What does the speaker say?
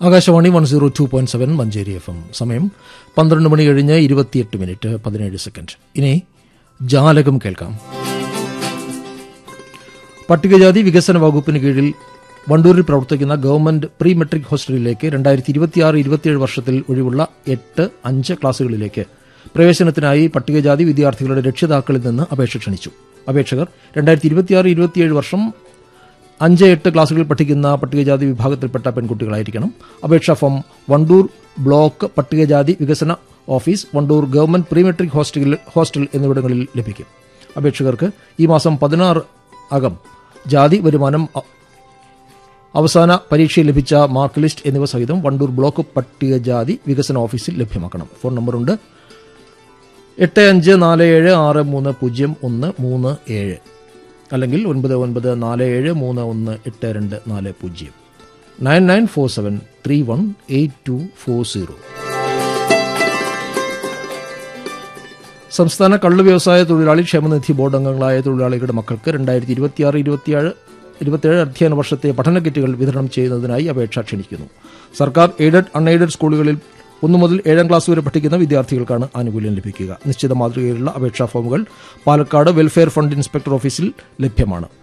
Akashvani one zero two point seven Manjeri F M സമയം പന്ത്രണ്ട് മണി കഴിഞ്ഞ് ഇരുപത്തിയെട്ട് മിനിറ്റ് പതിനേഴ് സെക്കൻഡ് ഇനി ജാലകം കേൾക്കാം പട്ടികജാതി വികസന വകുപ്പിന് കീഴിൽ വണ്ടൂരിൽ പ്രവർത്തിക്കുന്ന ഗവൺമെന്റ് പ്രീ മെട്രിക് ഹോസ്റ്റലിലേക്ക് രണ്ടായിരത്തി ഇരുപത്തിയാറ് ഇരുപത്തിയേഴ് വർഷത്തിൽ ഒഴിവുള്ള എട്ട് അഞ്ച് ക്ലാസുകളിലേക്ക് പ്രവേശനത്തിനായി പട്ടികജാതി വിദ്യാർത്ഥികളുടെ രക്ഷിതാക്കളിൽ നിന്ന് അപേക്ഷ ക്ഷണിച്ചു അപേക്ഷകർ രണ്ടായിരത്തി ഇരുപത്തിയാറ് ഇരുപത്തിയേഴ് വർഷം അഞ്ച് എട്ട് ക്ലാസുകളിൽ പഠിക്കുന്ന പട്ടികജാതി വിഭാഗത്തിൽപ്പെട്ട പെൺകുട്ടികളായിരിക്കണം അപേക്ഷാ ഫോം വണ്ടൂർ ബ്ലോക്ക് പട്ടികജാതി വികസന office Wandoor government pre metric hostel hostel എന്നിവിടങ്ങളിൽ ലഭിക്കും അപേക്ഷകർക്ക് ഈ മാസം പതിനാറ് അകം ജാതി വരുമാനം അ- അവസാന പരീക്ഷയിൽ ലഭിച്ച മാർക്ക് ലിസ്റ്റ് എന്നിവ സഹിതം വണ്ടൂർ ബ്ലോക്ക് പട്ടികജാതി വികസന ഓഫീസിൽ ലഭ്യമാക്കണം ഫോൺ നമ്പറുണ്ട് എട്ട് അഞ്ച് നാല് ഏഴ് ആറ് മൂന്ന് പൂജ്യം ഒന്ന് മൂന്ന് ഏഴ് അല്ലെങ്കിൽ ഒൻപത് ഒൻപത് നാല് ഏഴ് മൂന്ന് ഒന്ന് എട്ട് രണ്ട് നാല് പൂജ്യം nine nine four seven three one eight two four zero സംസ്ഥാന കള്ളു വ്യവസായ തൊഴിലാളി ക്ഷേമനിധി ബോർഡ് അംഗങ്ങളായ തൊഴിലാളികളുടെ മക്കൾക്ക് രണ്ടായിരത്തി ഇരുപത്തിയാറ് ഇരുപത്തിയേഴ് ഇരുപത്തിയേഴ് അധ്യയന വർഷത്തെ പഠന കിറ്റുകൾ വിതരണം ചെയ്യുന്നതിനായി അപേക്ഷ ക്ഷണിക്കുന്നു സർക്കാർ എയ്ഡഡ് അൺഎയ്ഡഡ് സ്കൂളുകളിൽ ഒന്നു മുതൽ ഏഴാം ക്ലാസ് വരെ പഠിക്കുന്ന വിദ്യാർത്ഥികൾക്കാണ് ആനുകൂല്യം ലഭിക്കുക നിശ്ചിത മാതൃകയിലുള്ള അപേക്ഷാ ഫോമുകൾ പാലക്കാട് വെൽഫെയർ ഫണ്ട് ഇൻസ്പെക്ടർ ഓഫീസിൽ ലഭ്യമാണ്